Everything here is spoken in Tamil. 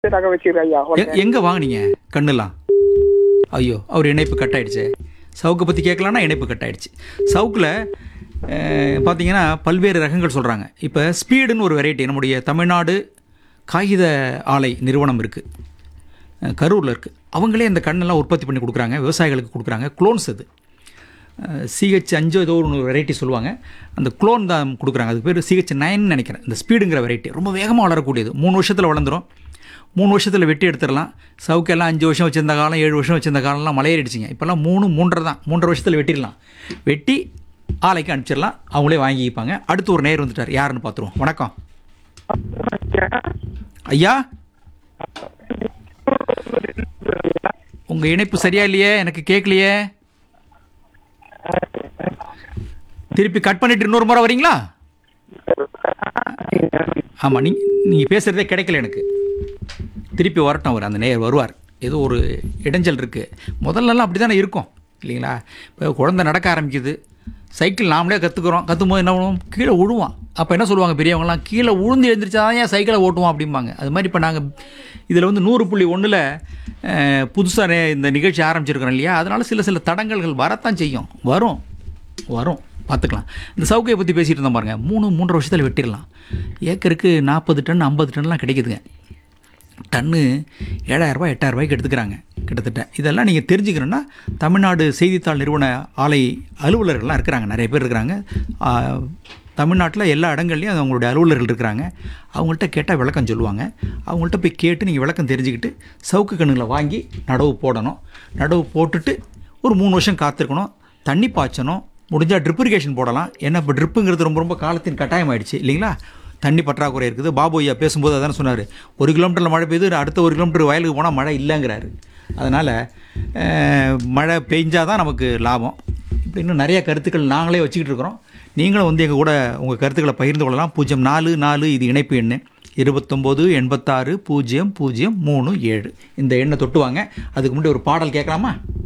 நகை வச்சிருக்கேன் ஐயா எ- எங்க வாங்குனீங்க கண்ணுலாம் ஐயோ அவர் இணைப்பு கட் ஆயிடுச்சு சவுக்கை பற்றி கேட்கலான்னா இணைப்பு கட் ஆயிடுச்சு சவுக்கில் பார்த்தீங்கன்னா பல்வேறு ரகங்கள் சொல்கிறாங்க இப்போ ஸ்பீடுன்னு ஒரு வெரைட்டி நம்முடைய தமிழ்நாடு காகித ஆலை நிறுவனம் இருக்குது கரூரில் இருக்குது அவங்களே இந்த கண்ணெல்லாம் உற்பத்தி பண்ணி கொடுக்குறாங்க விவசாயிகளுக்கு கொடுக்குறாங்க க்ளோன்ஸ் அது சிஹெச் அஞ்சு ஏதோ ஒரு வெரைட்டி சொல்லுவாங்க அந்த குளோன் தான் கொடுக்குறாங்க அதுக்கு பேர் சிஹெச் நைன் நினைக்கிறேன் இந்த ஸ்பீடுங்கிற வெரைட்டி ரொம்ப வேகமாக வளரக்கூடியது மூணு வருஷத்தில் வளர்ந்துரும் மூணு வருஷத்தில் வெட்டி எடுத்துடலாம் சவுக்கெல்லாம் அஞ்சு வருஷம் வச்சிருந்த காலம் ஏழு வருஷம் வச்சிருந்த காலம்லாம் மலையேறிடுச்சிங்க இப்போல்லாம் மூணு மூன்றரை தான் மூன்றரை வருஷத்தில் வெட்டிடலாம் வெட்டி ஆலைக்கு அனுப்பிச்சிடலாம் அவங்களே வாங்கிப்பாங்க அடுத்து ஒரு நேர் வந்துட்டார் யாருன்னு பார்த்துருவோம் வணக்கம் ஐயா உங்கள் இணைப்பு சரியா இல்லையே எனக்கு கேட்கலையே திருப்பி கட் பண்ணிட்டு இன்னொரு முறை வரீங்களா ஆமாம் நீ நீங்கள் பேசுகிறதே கிடைக்கல எனக்கு திருப்பி வரட்டும் அவர் அந்த நேயர் வருவார் ஏதோ ஒரு இடைஞ்சல் இருக்குது முதல்லலாம் அப்படி தானே இருக்கும் இல்லைங்களா இப்போ குழந்தை நடக்க ஆரம்பிக்குது சைக்கிள் நாமளே கற்றுக்குறோம் கற்றும்போது என்ன பண்ணுவோம் கீழே விழுவான் அப்போ என்ன சொல்லுவாங்க பெரியவங்கலாம் கீழே உழுந்து எழுந்திரிச்சா தான் ஏன் சைக்கிளை ஓட்டுவோம் அப்படிம்பாங்க அது மாதிரி இப்போ நாங்கள் இதில் வந்து நூறு புள்ளி ஒன்றில் புதுசாக இந்த நிகழ்ச்சி ஆரம்பிச்சிருக்கிறோம் இல்லையா அதனால் சில சில தடங்கல்கள் வரத்தான் செய்யும் வரும் வரும் பார்த்துக்கலாம் இந்த சவுக்கையை பற்றி பேசிகிட்டு இருந்தோம் பாருங்க மூணு மூன்றரை வருஷத்தில் வெட்டிடலாம் ஏக்கருக்கு நாற்பது டன் ஐம்பது டன்லாம் கிடைக்குதுங்க டன்னு ஏழாயிரரூபா எட்டாயிரரூபாய்க்கு எடுத்துக்கிறாங்க கிட்டத்தட்ட இதெல்லாம் நீங்கள் தெரிஞ்சுக்கணுன்னா தமிழ்நாடு செய்தித்தாள் நிறுவன ஆலை அலுவலர்கள்லாம் இருக்கிறாங்க நிறைய பேர் இருக்கிறாங்க ஆ, தமிழ்நாட்டில் எல்லா இடங்கள்லையும் அவங்களுடைய அலுவலர்கள் இருக்கிறாங்க அவங்கள்ட்ட கேட்டால் விளக்கம் சொல்லுவாங்க அவங்கள்ட்ட போய் கேட்டு நீங்கள் விளக்கம் தெரிஞ்சுக்கிட்டு சவுக்கு கண்ணுகளை வாங்கி நடவு போடணும் நடவு போட்டுட்டு ஒரு மூணு வருஷம் காத்திருக்கணும் தண்ணி பாய்ச்சணும் முடிஞ்சால் ட்ரிப் இரிகேஷன் போடலாம் ஏன்னா இப்போ ட்ரிப்புங்கிறது ரொம்ப ரொம்ப காலத்தின் கட்டாயம் ஆயிடுச்சு இல்லைங்களா தண்ணி பற்றாக்குறை இருக்குது பாபு ஐயா பேசும்போது அதான் சொன்னார் ஒரு கிலோமீட்டரில் மழை பெய்யுது அடுத்த ஒரு கிலோமீட்டர் வயலுக்கு போனால் மழை இல்லைங்கிறாரு அதனால் மழை பெஞ்சால் தான் நமக்கு லாபம் இப்படி இன்னும் நிறைய கருத்துக்கள் நாங்களே வச்சுக்கிட்டு இருக்கிறோம் நீங்களும் வந்து எங்கள் கூட உங்கள் கருத்துக்களை பகிர்ந்து கொள்ளலாம் பூஜ்ஜியம் நாலு நாலு இது இணைப்பு எண்ணு இருபத்தொம்போது எண்பத்தாறு பூஜ்ஜியம் பூஜ்ஜியம் மூணு ஏழு இந்த எண்ணை தொட்டு வாங்க அதுக்கு முன்னாடி ஒரு பாடல் கேட்கலாமா